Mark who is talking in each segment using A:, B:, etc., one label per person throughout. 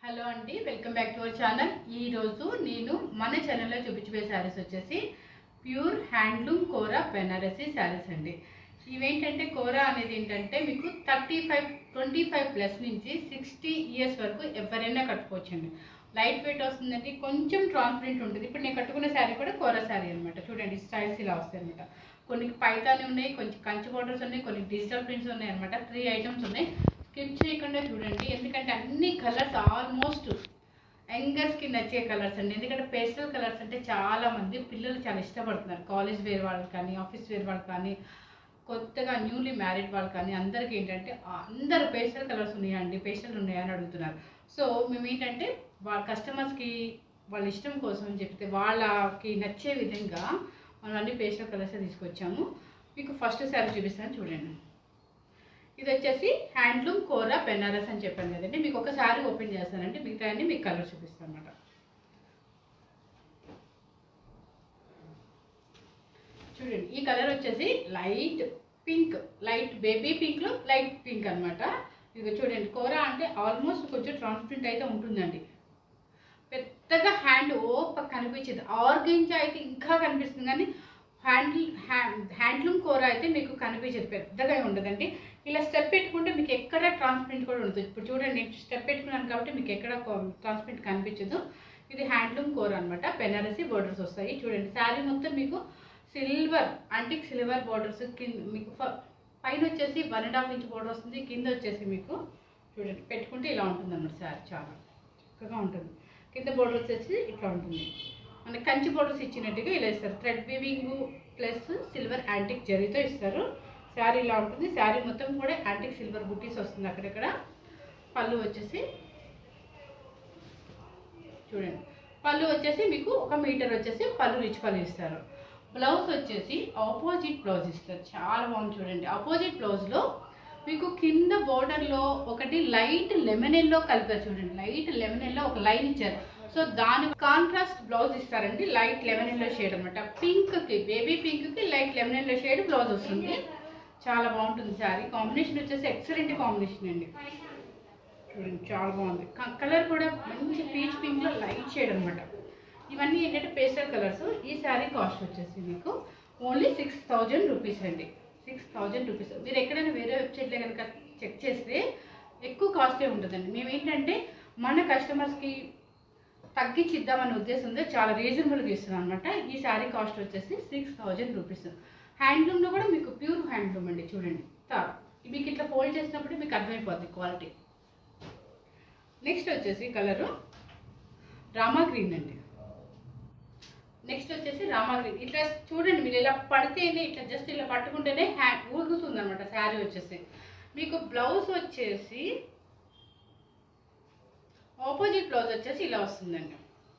A: Hello అండి welcome back to our channel ఈ రోజు నేను మన ఛానల్లో చూపించబోయే శారీస్ వచ్చేసి ప్యూర్ హ్యాండ్లూమ్ కోరా బెనారసీ శారీస్ అండి ఇవేంటంటే కోరా అనేది ఏంటంటే మీకు thirty five twenty five plus నుంచి సిక్స్టీ ఇయర్స్ వరకు ఎవరైనా కట్టుకోవచ్చండి లైట్ వెయిట్ వస్తుందండి కొంచెం ట్రాన్స్పరెంట్ ఉంటుంది ఇప్పుడు నేను కట్టుకున్న శారీ కూడా కోరా శారీ అనమాట చూడండి స్టైల్స్ ఇలా వస్తాయి అనమాట కొన్ని పైతాని ఉన్నాయి కొంచెం కంచి బోర్డర్స్ ఉన్నాయి కొన్ని డిజిటల్ ప్రింట్స్ ఉన్నాయి అనమాట త్రీ ఐటమ్స్ ఉన్నాయి స్కిప్ చేయకుండా చూడండి ఎందుకంటే అన్ని కలర్స్ ఆల్మోస్ట్ యంగర్స్కి నచ్చే కలర్స్ అండి ఎందుకంటే పేస్టల్ కలర్స్ అంటే చాలా మంది పిల్లలు చాలా ఇష్టపడుతున్నారు కాలేజ్ వేర్ వాళ్ళు కానీ ఆఫీస్ వేర్ వాళ్ళు కానీ కొత్తగా న్యూలీ మ్యారీడ్ వాళ్ళు కానీ అందరికీ ఏంటంటే అందరు పేస్టల్ కలర్స్ ఉన్నాయండి పేస్టల్ ఉన్నాయా అని అడుగుతున్నారు సో మేము ఏంటంటే వాళ్ళ కస్టమర్స్కి వాళ్ళ ఇష్టం కోసం చెప్తే వాళ్ళకి నచ్చే విధంగా మనం అన్ని పేస్టల్ కలర్స్ తీసుకొచ్చాము మీకు ఫస్ట్ శారీ చూపిస్తాను చూడండి ఇది వచ్చేసి హ్యాండ్లూమ్ కోరా బెనారస్ అని చెప్పాను కదండి మీకు ఒక శారీ ఓపెన్ చేస్తానంటే మిగతా అన్ని మీకు కలర్ చూపిస్తాను అనమాట చూడండి ఈ కలర్ వచ్చేసి లైట్ పింక్ లైట్ బేబీ పింక్లో లైట్ పింక్ అనమాట ఇది చూడండి కూర అంటే ఆల్మోస్ట్ కొంచెం ట్రాన్స్పరెంట్ అయితే ఉంటుందండి పెద్దగా హ్యాండ్ ఓప కనిపించదు ఆర్గెంజా అయితే ఇంకా కనిపిస్తుంది కానీ హ్యాండ్ హ్యాండ్లూమ్ కూర అయితే మీకు కనిపించదు పెద్దగా ఉండదండి ఇలా స్టెప్ పెట్టుకుంటే మీకు ఎక్కడ ట్రాన్స్పరెంట్ కూడా ఉండదు ఇప్పుడు చూడండి నేను స్టెప్ పెట్టుకున్నాను కాబట్టి మీకు ఎక్కడ ట్రాన్స్పరెంట్ కనిపించదు ఇది హ్యాండ్లూమ్ కూర అనమాట బెనారసీ బోర్డర్స్ వస్తాయి చూడండి శారీ మొత్తం మీకు సిల్వర్ అంటిక్ సిల్వర్ బోర్డర్స్ కింద మీకు ఫ- పైన వచ్చేసి one and half inch border వస్తుంది కింద వచ్చేసి మీకు చూడండి పెట్టుకుంటే ఇలా ఉంటుంది అన్నమాట శారీ చాలా చక్కగా ఉంటుంది కింద బోర్డర్ వచ్చేసి ఇట్లా ఉంటుంది మన కంచి బోర్డర్స్ ఇచ్చినట్టుగా ఇలా ఇస్తారు thread weaving plus silver antique జరీతో ఇస్తారు శారీ ఇలా ఉంటుంది శారీ మొత్తం కూడా యాంటిక్ సిల్వర్ బుట్టీస్ వస్తుంది అక్కడక్కడ పళ్ళు వచ్చేసి చూడండి పళ్ళు వచ్చేసి మీకు ఒక మీటర్ వచ్చేసి పళ్ళు రిచ్ పళ్ళు ఇస్తారు బ్లౌజ్ వచ్చేసి ఆపోజిట్ బ్లౌజ్ ఇస్తారు చాలా బాగుంది చూడండి ఆపోజిట్ బ్లౌజ్లో మీకు కింద బోర్డర్లో ఒకటి లైట్ లెమన్ ఎల్లో కలిపారు చూడండి లైట్ లెమన్ ఎల్లో ఒక లైన్ ఇచ్చారు సో దాని కాంట్రాస్ట్ బ్లౌజ్ ఇస్తారండి లైట్ లెమన్ ఎల్లో షేడ్ అనమాట పింక్కి బేబీ పింక్కి light lemon yellow shade blouse వస్తుంది చాలా బాగుంటుంది శారీ కాంబినేషన్ వచ్చేసి ఎక్సలెంట్ కాంబినేషన్ అండి చూడండి చాలా బాగుంది కలర్ కూడా మంచి పీచ్ పింక్లో లైట్ షేడ్ అనమాట ఇవన్నీ ఏంటంటే పేస్టల్ కలర్స్ ఈ శారీ కాస్ట్ వచ్చేసి మీకు ఓన్లీ సిక్స్ థౌజండ్ రూపీస్ అండి సిక్స్ థౌజండ్ రూపీస్ మీరు ఎక్కడైనా వేరే వెబ్సైట్లో కనుక చెక్ చేస్తే ఎక్కువ కాస్టే ఉంటుందండి మేము ఏంటంటే మన కస్టమర్స్కి తగ్గించి ఇద్దామనే ఉద్దేశంతో చాలా రీజనబుల్గా ఇస్తున్నాం అనమాట ఈ శారీ కాస్ట్ వచ్చేసి సిక్స్ థౌజండ్ రూపీస్ హ్యాండ్లూమ్లో కూడా మీకు ప్యూర్ హ్యాండ్లూమ్ అండి చూడండి తా మీకు ఇట్లా ఫోల్డ్ చేసినప్పుడు మీకు అర్థమైపోద్ది క్వాలిటీ నెక్స్ట్ వచ్చేసి కలరు రామా గ్రీన్ అండి నెక్స్ట్ వచ్చేసి రామా గ్రీన్ ఇట్లా చూడండి మీరు ఇలా పడితేనే ఇట్లా జస్ట్ ఇలా పట్టుకుంటేనే హ్యాండ్ ఊగుతుంది అనమాట శారీ వచ్చేసి మీకు బ్లౌజ్ వచ్చేసి ఆపోజిట్ బ్లౌజ్ వచ్చేసి ఇలా వస్తుందండి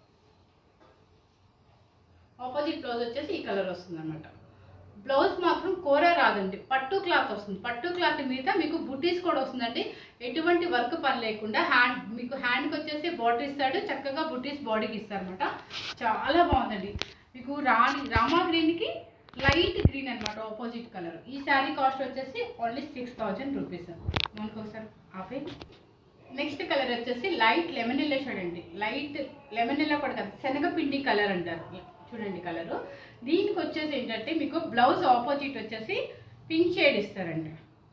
A: ఆపోజిట్ బ్లౌజ్ వచ్చేసి ఈ కలర్ వస్తుంది అనమాట బ్లౌజ్ మాత్రం కూర రాదండి పట్టు క్లాత్ వస్తుంది పట్టు క్లాత్ మీద మీకు బుటీస్ కూడా వస్తుందండి ఎటువంటి వర్క్ పని లేకుండా హ్యాండ్ మీకు హ్యాండ్కి వచ్చేసి బాడీ ఇస్తాడు చక్కగా బుటీస్ బాడీకి ఇస్తారు అనమాట చాలా బాగుందండి మీకు రాణి రామా గ్రీన్కి లైట్ గ్రీన్ అనమాట ఆపోజిట్ కలర్ ఈ శారీ కాస్ట్ వచ్చేసి ఓన్లీ సిక్స్ థౌజండ్ రూపీస్ మనకు ఒకసారి ఆపే నెక్స్ట్ కలర్ వచ్చేసి లైట్ లెమన్ ఎల్లో చూడండి లైట్ లెమన్ ఎల్లో కూడా కాదు శనగపిండి కలర్ అంటారు చూడండి కలరు దీనికి వచ్చేసి ఏంటంటే మీకు బ్లౌజ్ ఆపోజిట్ వచ్చేసి పింక్ షేడ్ ఇస్తారండి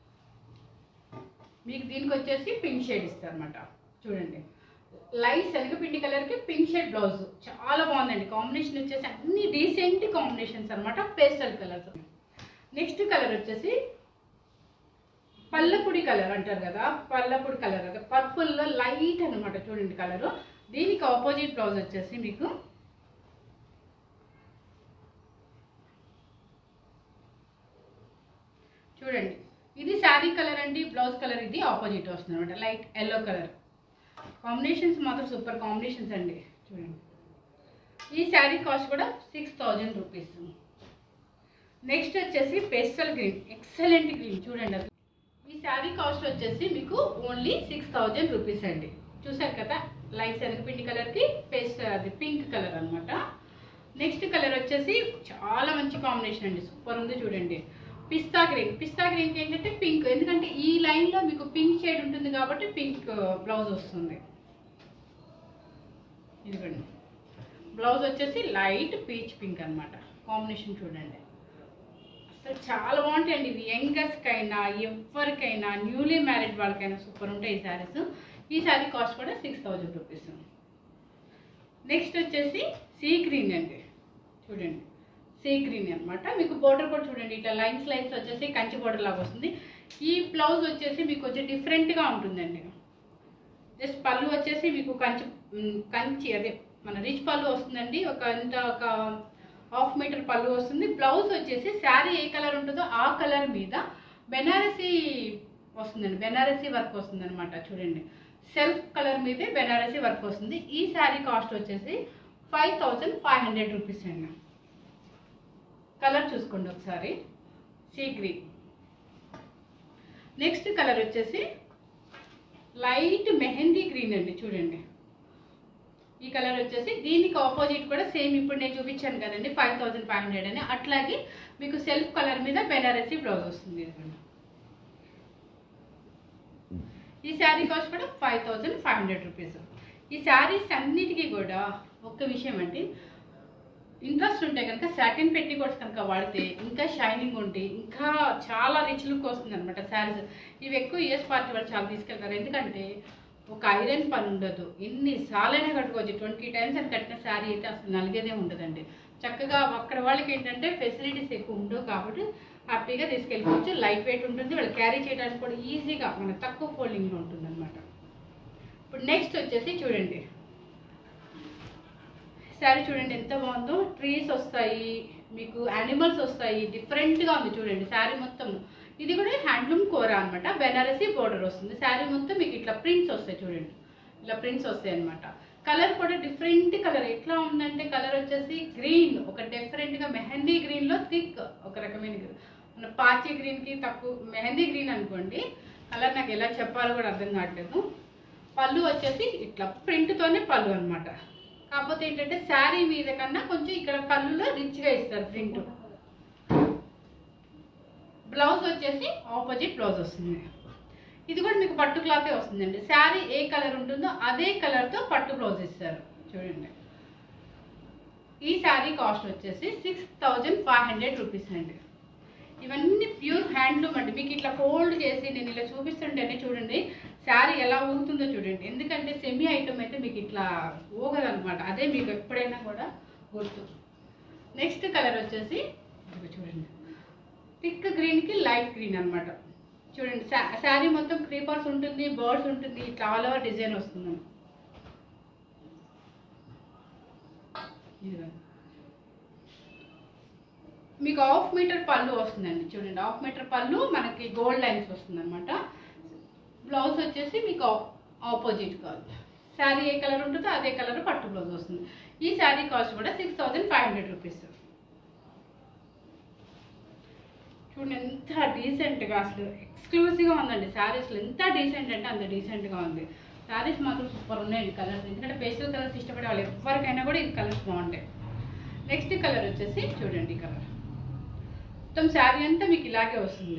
A: మీకు దీనికి వచ్చేసి పింక్ షేడ్ ఇస్తారన్నమాట చూడండి లైట్ శనగపిండి కలర్కి పింక్ షేడ్ బ్లౌజ్ చాలా బాగుందండి కాంబినేషన్ వచ్చేసి అన్ని డీసెంట్ కాంబినేషన్స్ అనమాట పేస్టల్ కలర్స్ నెక్స్ట్ కలర్ వచ్చేసి పల్లపుడి కలర్ అంటారు కదా పల్లపుడి కలర్ కదా పర్పుల్లో లైట్ అనమాట చూడండి కలరు దీనికి ఆపోజిట్ బ్లౌజ్ వచ్చేసి మీకు చూడండి ఇది శారీ కలర్ అండి బ్లౌజ్ కలర్ ఇది ఆపోజిట్ వస్తుంది అనమాట లైట్ ఎల్లో కలర్ కాంబినేషన్స్ మాత్రం సూపర్ కాంబినేషన్స్ అండి చూడండి ఈ శారీ కాస్ట్ కూడా సిక్స్ థౌజండ్ రూపీస్ నెక్స్ట్ వచ్చేసి పేస్టల్ గ్రీన్ ఎక్సలెంట్ గ్రీన్ చూడండి అసలు ఈ శారీ కాస్ట్ వచ్చేసి మీకు ఓన్లీ సిక్స్ థౌజండ్ రూపీస్ అండి చూసారు కదా లైట్ శనగపిండి కలర్కి పేస్ట్ అది పింక్ కలర్ అన్నమాట నెక్స్ట్ కలర్ వచ్చేసి చాలా మంచి కాంబినేషన్ అండి సూపర్ ఉంది చూడండి పిస్తా గ్రీన్ పిస్తా గ్రీన్కి ఏంటంటే పింక్ ఎందుకంటే ఈ లైన్లో మీకు పింక్ షేడ్ ఉంటుంది కాబట్టి పింక్ బ్లౌజ్ వస్తుంది ఇదిగోండి బ్లౌజ్ వచ్చేసి లైట్ పీచ్ పింక్ అన్నమాట కాంబినేషన్ చూడండి అసలు చాలా బాగుంటాయండి ఇవి యంగర్స్కి అయినా ఎవరికైనా న్యూలీ మ్యారీడ్ వాళ్ళకైనా సూపర్ ఉంటాయి ఈ శారీస్ ఈ శారీ కాస్ట్ కూడా సిక్స్ థౌజండ్ రూపీస్ నెక్స్ట్ వచ్చేసి సీ గ్రీన్ అండి చూడండి సీ గ్రీన్ అన్నమాట మీకు బోర్డర్ కూడా చూడండి ఇట్లా లైన్స్ లైన్స్ వచ్చేసి కంచి బోర్డర్ లాగా వస్తుంది ఈ బ్లౌజ్ వచ్చేసి మీకు కొంచెం డిఫరెంట్గా ఉంటుందండి జస్ట్ పళ్ళు వచ్చేసి మీకు కంచి ఉమ్, కంచి అదే మన రిచ్ పళ్ళు వస్తుందండి ఒక ఇంత ఒక హాఫ్ మీటర్ పళ్ళు వస్తుంది బ్లౌజ్ వచ్చేసి శారీ ఏ కలర్ ఉంటుందో ఆ కలర్ మీద బెనారసీ వస్తుందండి బెనారసీ వర్క్ వస్తుంది అనమాట చూడండి సెల్ఫ్ కలర్ మీదే బెనారసీ వర్క్ వస్తుంది ఈ శారీ కాస్ట్ వచ్చేసి five thousand five hundred rupees అండి కలర్ చూసుకోండి ఒకసారి సీ గ్రీన్ నెక్స్ట్ కలర్ వచ్చేసి లైట్ మెహందీ గ్రీన్ అండి చూడండి ఈ కలర్ వచ్చేసి దీనికి ఆపోజిట్ కూడా సేమ్ ఇప్పుడు నేను చూపించాను కదండి ఫైవ్ థౌజండ్ ఫైవ్ హండ్రెడ్ అని అట్లాగే మీకు సెల్ఫ్ కలర్ మీద బెనారసీ బ్లౌజ్ వస్తుంది ఇదిగోండి ఈ శారీ కాస్ట్ కూడా five thousand five hundred rupees ఈ శారీస్ అన్నిటికీ కూడా ఒక్క విషయం అండి ఇంట్రెస్ట్ ఉంటే కనుక సాటిన్ పెట్టి కోట్స్ కనుక వాడితే ఇంకా షైనింగ్ ఉంటే ఇంకా చాలా రిచ్ లుక్ వస్తుంది అనమాట శారీస్ ఇవి ఎక్కువ ఇయర్స్ పార్టీ వాళ్ళు చాలా తీసుకెళ్తారు ఎందుకంటే ఒక ఐరన్ పని ఉండదు ఎన్ని సార్లైనా కట్టుకోవచ్చు ట్వంటీ టైమ్స్ అని కట్టిన శారీ అయితే అసలు నలిగేదే ఉండదండి చక్కగా అక్కడ వాళ్ళకి ఏంటంటే ఫెసిలిటీస్ ఎక్కువ ఉండవు కాబట్టి హ్యాపీగా తీసుకెళ్ళిపోవచ్చు లైట్ వెయిట్ ఉంటుంది వాళ్ళు క్యారీ చేయడానికి కూడా ఈజీగా మన తక్కువ ఫోల్డింగ్లో ఉంటుంది అనమాట ఇప్పుడు నెక్స్ట్ వచ్చేసి చూడండి శారీ చూడండి ఎంత బాగుందో ట్రీస్ వస్తాయి మీకు యానిమల్స్ వస్తాయి డిఫరెంట్గా ఉంది చూడండి శారీ మొత్తం ఇది కూడా హ్యాండ్లూమ్ కూర అనమాట బెనారసీ బోర్డర్ వస్తుంది శారీ మొత్తం మీకు ఇట్లా ప్రింట్స్ వస్తాయి చూడండి ఇలా ప్రింట్స్ వస్తాయి అనమాట కలర్ కూడా డిఫరెంట్ కలర్ ఎట్లా ఉందంటే కలర్ వచ్చేసి గ్రీన్ ఒక డిఫరెంట్గా మెహందీ గ్రీన్లో థిక్ ఒక రకమైన green. మన పాచి గ్రీన్కి తక్కువ మెహందీ గ్రీన్ అనుకోండి కలర్ నాకు ఎలా చెప్పాలో కూడా అర్థం కావట్లేదు పళ్ళు వచ్చేసి ఇట్లా ప్రింట్తోనే పళ్ళు అన్నమాట కాకపోతే ఏంటంటే శారీ మీద కన్నా కొంచెం ఇక్కడ పళ్ళులో రిచ్గా ఇస్తారు ప్రింట్ బ్లౌజ్ వచ్చేసి ఆపోజిట్ బ్లౌజ్ వస్తుంది ఇది కూడా మీకు పట్టు క్లాతే వస్తుందండి శారీ ఏ కలర్ ఉంటుందో అదే కలర్తో పట్టు బ్లౌజ్ ఇస్తారు చూడండి ఈ శారీ కాస్ట్ వచ్చేసి six thousand five hundred rupees అండి ఇవన్నీ ప్యూర్ హ్యాండ్లూమ్ అండి మీకు ఇట్లా ఫోల్డ్ చేసి నేను ఇలా చూపిస్తుంటేనే చూడండి శారీ ఎలా ఊగుతుందో చూడండి ఎందుకంటే సెమీ ఐటమ్ అయితే మీకు ఇట్లా ఊగదనమాట అదే మీకు ఎప్పుడైనా కూడా గుర్తు నెక్స్ట్ కలర్ వచ్చేసి ఇదిగో చూడండి థిక్ గ్రీన్కి లైట్ గ్రీన్ అన్నమాట చూడండి శా- శారీ మొత్తం క్రీపర్స్ ఉంటుంది బర్డ్స్ ఉంటుంది ఇట్లా ఆల్ ఓవర్ డిజైన్ వస్తుంది ఇదిగో మీకు హాఫ్ మీటర్ పళ్ళు వస్తుందండి చూడండి హాఫ్ మీటర్ పళ్ళు మనకి గోల్డ్ లైన్స్ వస్తుంది అనమాట బ్లౌజ్ వచ్చేసి మీకు ఆపోజిట్ కాదు శారీ ఏ కలర్ ఉంటుందో అదే కలర్ పట్టు బ్లౌజ్ వస్తుంది ఈ శారీ కాస్ట్ కూడా six thousand five hundred rupees చూడండి ఎంత డీసెంట్గా అసలు ఎక్స్క్లూజివ్గా ఉందండి శారీస్లో ఎంత డీసెంట్ అంటే అంత డీసెంట్గా ఉంది శారీస్ మాత్రం సూపర్ ఉన్నాయండి కలర్స్ ఎందుకంటే పేస్టల్ కలర్స్ ఇష్టపడే వాళ్ళు ఎవరికైనా కూడా ఈ కలర్స్ బాగుంటాయి నెక్స్ట్ కలర్ వచ్చేసి చూడండి ఈ కలర్ మొత్తం శారీ అంతా మీకు ఇలాగే వస్తుంది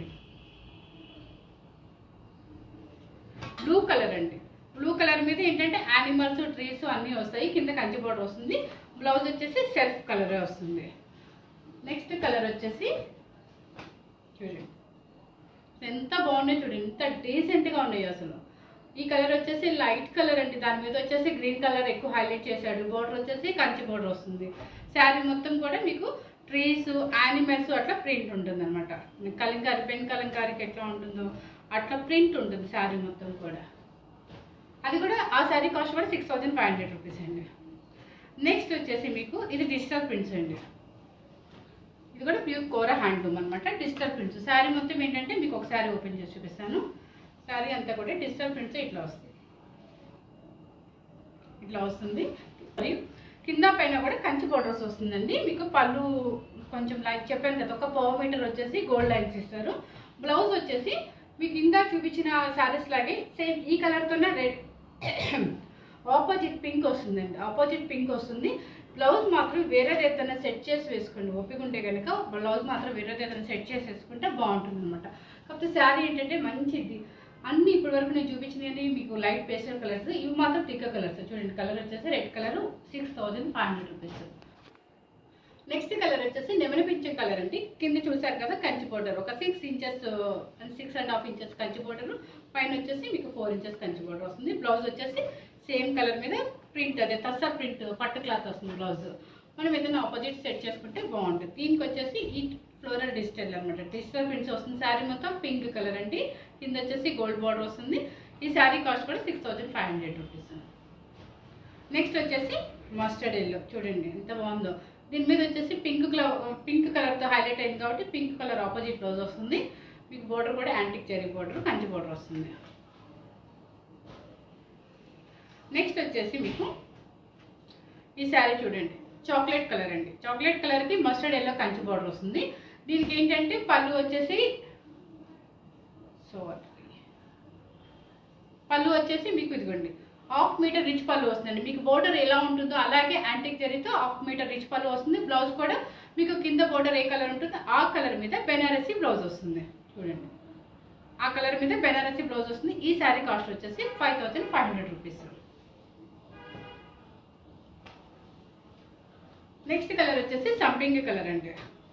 A: బ్లూ కలర్ అండి బ్లూ కలర్ మీద ఏంటంటే యానిమల్స్ ట్రీస్ అన్నీ వస్తాయి కింద కంచి బోర్డర్ వస్తుంది బ్లౌజ్ వచ్చేసి సెల్ఫ్ కలరే వస్తుంది నెక్స్ట్ కలర్ వచ్చేసి చూడండి ఎంత బాగున్నాయి చూడండి ఎంత డీసెంట్గా ఉన్నాయి అసలు ఈ కలర్ వచ్చేసి లైట్ కలర్ అండి దాని మీద వచ్చేసి గ్రీన్ కలర్ ఎక్కువ హైలైట్ చేశాడు బోర్డర్ వచ్చేసి కంచి బోర్డర్ వస్తుంది శారీ మొత్తం కూడా మీకు ట్రీస్ యానిమల్స్ అట్లా ప్రింట్ ఉంటుంది అనమాట కలంకారి పెన్ కలంకారికి ఎట్లా ఉంటుందో అట్లా ప్రింట్ ఉంటుంది శారీ మొత్తం కూడా అది కూడా ఆ శారీ కాస్ట్ కూడా six thousand five hundred rupees అండి నెక్స్ట్ వచ్చేసి మీకు ఇది డిజిటల్ ప్రింట్స్ అండి ఇది కూడా ప్యూర్ కోర హ్యాండ్లూమ్ అనమాట డిజిటల్ ప్రింట్స్ శారీ మొత్తం ఏంటంటే మీకు ఒక శారీ ఓపెన్ చేసి చూపిస్తాను శారీ అంతా కూడా డిజిటల్ ప్రింట్స్ ఇట్లా వస్తాయి ఇట్లా వస్తుంది మరియు కింద పైన కూడా కంచి బోర్డర్స్ వస్తుందండి మీకు పళ్ళు కొంచెం లైక్ చెప్పాను కదా ఒక పవర్ మీటర్ వచ్చేసి గోల్డ్ లైన్స్ ఇస్తారు బ్లౌజ్ వచ్చేసి మీకు ఇందా చూపించిన శారీస్ లాగే సేమ్ ఈ కలర్తోనే రెడ్ ఆపోజిట్ పింక్ వస్తుందండి ఆపోజిట్ పింక్ వస్తుంది బ్లౌజ్ మాత్రం వేరేది ఏదైనా సెట్ చేసి వేసుకోండి ఓపిక ఉంటే కనుక బ్లౌజ్ మాత్రం వేరేది ఏదైనా సెట్ చేసి వేసుకుంటే బాగుంటుంది అనమాట కాకపోతే శారీ ఏంటంటే మంచిది అన్ని ఇప్పటి వరకు నేను చూపించినవి మీకు లైట్ పేస్టల్ కలర్స్ ఇవి మాత్రం టిక్క కలర్స్ చూడండి కలర్ వచ్చేసి red colour six thousand five hundred rupees next colour వచ్చేసి నెమలి పింఛం కలర్ అండి కింద చూసారు కదా కంచి బోర్డర్ ఒక six inches six and half inches Kanchi border పైన వచ్చేసి మీకు ఫోర్ ఇంచెస్ కంచి బోర్డర్ వస్తుంది బ్లౌజ్ వచ్చేసి సేమ్ కలర్ మీద ప్రింట్ అదే తస్సా ప్రింట్ పట్టు క్లాత్ వస్తుంది బ్లౌజ్ మనం ఏదైనా ఆపోజిట్ సెట్ చేసుకుంటే బాగుంటుంది దీనికి వచ్చేసి ఈ ఫ్లోరల్ డిజిటల్ అనమాట డిజిటల్ ప్రింట్స్ వస్తుంది శారీ మొత్తం పింక్ కలర్ అండి కింద వచ్చేసి గోల్డ్ బార్డర్ వస్తుంది ఈ శారీ కాస్ట్ కూడా six thousand five hundred rupees next వచ్చేసి మస్టర్డ్ ఎల్లో చూడండి ఎంత బాగుందో దీని మీద వచ్చేసి పింక్ కలర్ పింక్ కలర్తో హైలైట్ అయింది కాబట్టి పింక్ కలర్ ఆపోజిట్ బ్లౌజ్ వస్తుంది మీకు బోర్డర్ కూడా యాంటిక్ చెరీ బోర్డర్ కంచి బోర్డర్ వస్తుంది నెక్స్ట్ వచ్చేసి మీకు ఈ శారీ చూడండి చాక్లెట్ కలర్ అండి చాక్లెట్ కలర్కి మస్టర్డ్ ఎల్లో కంచి బార్డర్ వస్తుంది దీనికి ఏంటంటే పళ్ళు వచ్చేసి సో పళ్ళు వచ్చేసి మీకు ఇదిగోండి హాఫ్ మీటర్ రిచ్ పళ్ళు వస్తుందండి మీకు బోర్డర్ ఎలా ఉంటుందో అలాగే యాంటిక్ జరితో హాఫ్ మీటర్ రిచ్ పళ్ళు వస్తుంది బ్లౌజ్ కూడా మీకు కింద బోర్డర్ ఏ కలర్ ఉంటుందో ఆ కలర్ మీద బెనారసీ బ్లౌజ్ వస్తుంది చూడండి ఆ కలర్ మీద బెనారసీ బ్లౌజ్ వస్తుంది ఈ శారీ కాస్ట్ వచ్చేసి five thousand five hundred rupees next colour వచ్చేసి సంపింగ్ కలర్ అండి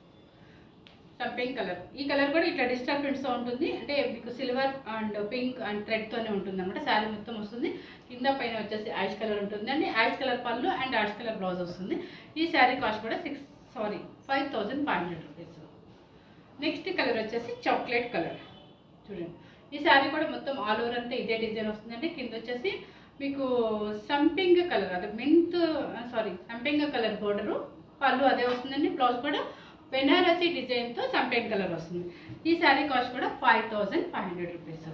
A: సంపింగ్ కలర్ ఈ కలర్ కూడా ఇట్లా డిజిటల్ ప్రింట్స్తో ఉంటుంది అంటే మీకు సిల్వర్ అండ్ పింక్ అండ్ థ్రెడ్తోనే ఉంటుంది అనమాట శారీ మొత్తం వస్తుంది కింద పైన వచ్చేసి యాష్ కలర్ ఉంటుంది అండి ash colour pallu and ash colour blouse వస్తుంది ఈ శారీ కాస్ట్ కూడా six sorry five thousand five hundred rupees next colour వచ్చేసి చాక్లెట్ కలర్ చూడండి ఈ శారీ కూడా మొత్తం ఆల్ ఓవర్ అంతా ఇదే డిజైన్ వస్తుందండి కింద వచ్చేసి మీకు సంపింగ్ కలర్ అదే మెంత్ సారీ సంపింగ్ కలర్ బోర్డరు పళ్ళు అదే వస్తుందండి బ్లౌజ్ కూడా బెనారసీ డిజైన్తో సంపింగ్ కలర్ వస్తుంది ఈ శారీ కాస్ట్ కూడా five thousand five hundred rupees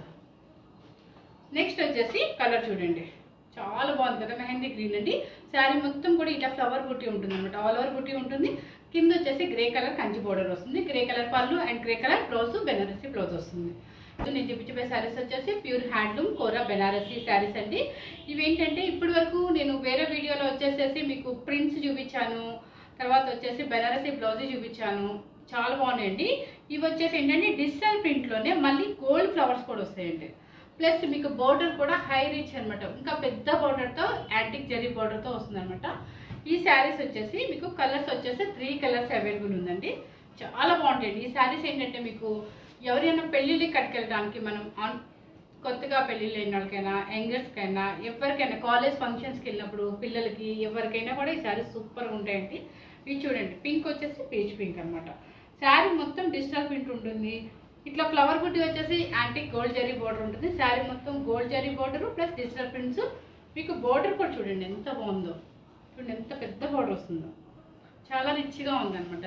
A: next వచ్చేసి కలర్ చూడండి చాలా బాగుంది కదా మెహందీ గ్రీన్ అండి శారీ మొత్తం కూడా ఇట్లా ఫ్లవర్ బుట్టి ఉంటుంది అనమాట ఆల్ ఓవర్ బుట్టి ఉంటుంది కింద వచ్చేసి గ్రే కలర్ కంచి బోర్డర్ వస్తుంది grey colour pallu and grey colour blouse Banarasi blouse వస్తుంది నేను చూపించే శారీస్ వచ్చేసి ప్యూర్ హ్యాండ్లూమ్ కోరా బెనారసీ శారీస్ అండి ఇవి ఏంటంటే ఇప్పటి వరకు నేను వేరే వీడియోలో వచ్చేసేసి మీకు ప్రింట్స్ చూపించాను తర్వాత వచ్చేసి బెనారసీ బ్లౌజ్ చూపించాను చాలా బాగున్నాయండి ఇవి వచ్చేసి ఏంటంటే డిజిటల్ ప్రింట్లోనే మళ్ళీ గోల్డ్ ఫ్లవర్స్ కూడా వస్తాయండి ప్లస్ మీకు బోర్డర్ కూడా హై రిచ్ అనమాట ఇంకా పెద్ద బోర్డర్తో యాంటిక్ జెరీ బోర్డర్తో వస్తుంది అనమాట ఈ శారీస్ వచ్చేసి మీకు కలర్స్ వచ్చేసి త్రీ కలర్స్ అవైలబుల్ ఉందండి చాలా బాగుంటాయండి ఈ శారీస్ ఏంటంటే మీకు ఎవరైనా పెళ్ళిళ్ళకి కట్టుకెళ్ళడానికి మనం ఆన్ కొత్తగా పెళ్ళిళ్ళు అయిన వాళ్ళకైనా యంగర్స్కైనా ఎవరికైనా కాలేజ్ ఫంక్షన్స్కి వెళ్ళినప్పుడు పిల్లలకి ఎవరికైనా కూడా ఈ శారీస్ సూపర్గా ఉంటాయండి ఇవి చూడండి పింక్ వచ్చేసి పీచ్ పింక్ అనమాట శారీ మొత్తం డిజిటల్ ప్రింట్ ఉంటుంది ఇట్లా ఫ్లవర్ బుట్టి వచ్చేసి యాంటిక్ గోల్డ్ జరీ బోర్డర్ ఉంటుంది శారీ మొత్తం gold zari border plus digital prints మీకు బోర్డర్ కూడా చూడండి ఎంత బాగుందో చూడండి ఎంత పెద్ద బోర్డర్ వస్తుందో చాలా రిచ్గా ఉందన్నమాట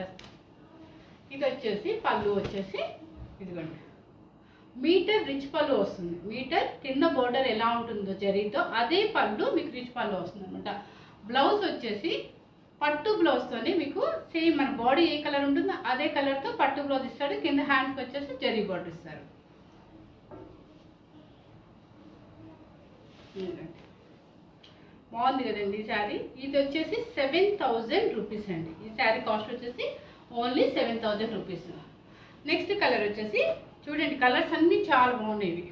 A: ఇది వచ్చేసి పళ్ళు వచ్చేసి ఇదిగోండి మీటర్ రిచ్ పళ్ళు వస్తుంది మీటర్ కింద బోర్డర్ ఎలా ఉంటుందో జరీతో అదే పళ్ళు మీకు రిచ్ పళ్ళు వస్తుంది అనమాట బ్లౌజ్ వచ్చేసి పట్టు బ్లౌజ్తోనే మీకు సేమ్ మన బాడీ ఏ కలర్ ఉంటుందో అదే కలర్తో పట్టు బ్లౌజ్ ఇస్తాడు కింద హ్యాండ్కి వచ్చేసి జరీ బోర్డర్ ఇస్తారు ఇదిగోండి. బాగుంది కదండి ఈ శారీ ఇది వచ్చేసి సెవెన్ థౌజండ్ రూపీస్ అండి ఈ శారీ కాస్ట్ వచ్చేసి only seven thousand rupees next colour వచ్చేసి చూడండి కలర్స్ అన్నీ చాలా బాగున్నాయి ఇవి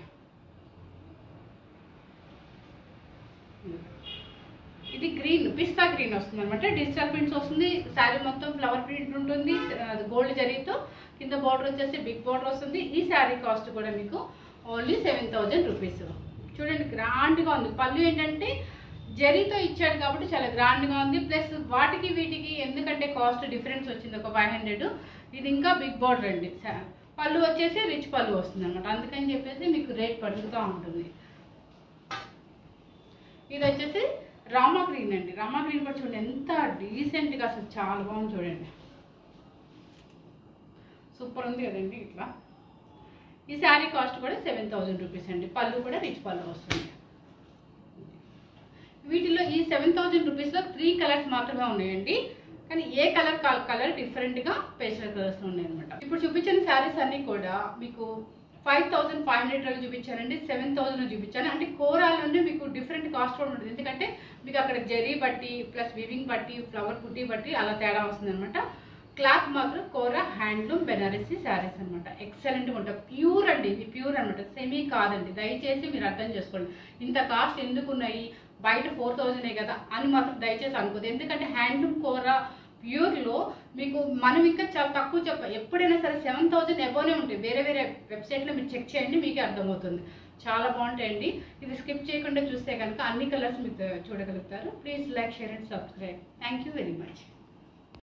A: ఇది గ్రీన్ పిస్తా గ్రీన్ వస్తుంది అనమాట డిజిటల్ ప్రింట్స్ వస్తుంది శారీ మొత్తం ఫ్లవర్ ప్రింట్ ఉంటుంది గోల్డ్ జరీతో కింద బార్డర్ వచ్చేసి బిగ్ బార్డర్ వస్తుంది ఈ శారీ కాస్ట్ కూడా మీకు ఓన్లీ సెవెన్ థౌజండ్ రూపీస్ చూడండి గ్రాండ్గా ఉంది పళ్ళు ఏంటంటే జరీతో ఇచ్చాడు కాబట్టి చాలా గ్రాండ్గా ఉంది ప్లస్ వాటికి వీటికి ఎందుకంటే కాస్ట్ డిఫరెన్స్ వచ్చింది ఒక ఫైవ్ హండ్రెడ్ ఇది ఇంకా బిగ్ బార్డర్ అండి సా- పళ్ళు వచ్చేసి రిచ్ పళ్ళు వస్తుంది అనమాట అందుకని చెప్పేసి మీకు రేట్ పడుతూ ఉంటుంది ఇది వచ్చేసి రామా గ్రీన్ అండి రామా గ్రీన్ కూడా చూడండి ఎంత డీసెంట్గా అసలు చాలా బాగుంది చూడండి సూపర్ ఉంది కదండి ఇట్లా ఈ శారీ కాస్ట్ కూడా సెవెన్ థౌజండ్ రూపీస్ అండి పళ్ళు కూడా రిచ్ పళ్ళు వస్తుంది వీటిలో ఈ సెవెన్ థౌజండ్ రూపీస్లో త్రీ కలర్స్ మాత్రమే ఉన్నాయండి కానీ ఏ కలర్ కలర్ డిఫరెంట్గా పేస్టల్ కలర్స్లో ఉన్నాయన్నమాట ఇప్పుడు చూపించిన శారీస్ అన్నీ కూడా మీకు ఫైవ్ థౌసండ్ ఫైవ్ హండ్రెడ్లో చూపించానండి సెవెన్ థౌసండ్లో చూపించాను అంటే కోరాలోనే మీకు డిఫరెంట్ కాస్ట్ కూడా ఉంటుంది ఎందుకంటే మీకు అక్కడ జరీ బట్టి ప్లస్ వివింగ్ బట్టి ఫ్లవర్ బుట్టి బట్టి అలా తేడా వస్తుంది అనమాట క్లాత్ మాత్రం కోరా హ్యాండ్లూమ్ బెనారసీ శారీస్ అనమాట ఎక్సలెంట్గా ఉంటాయి ప్యూర్ అండి ఇది ప్యూర్ అనమాట సెమీ కాదండి దయచేసి మీరు అర్థం చేసుకోండి ఇంత కాస్ట్ ఎందుకు ఉన్నాయి బయట ఫోర్ థౌజండే కదా అని మాత్రం దయచేసి అనుకోదు ఎందుకంటే హ్యాండ్లూమ్ కోరా ప్యూర్లో మీకు మనం ఇంకా చాలా తక్కువ చెప్ప ఎప్పుడైనా సరే సెవెన్ థౌజండ్ ఎబోనే ఉంటాయి వేరే వేరే వెబ్సైట్లో మీరు చెక్ చేయండి మీకే అర్థమవుతుంది చాలా బాగుంటాయండి ఇది స్కిప్ చేయకుండా చూస్తే కనుక అన్ని కలర్స్ మీకు చూడగలుగుతారు please like share and subscribe thank you very much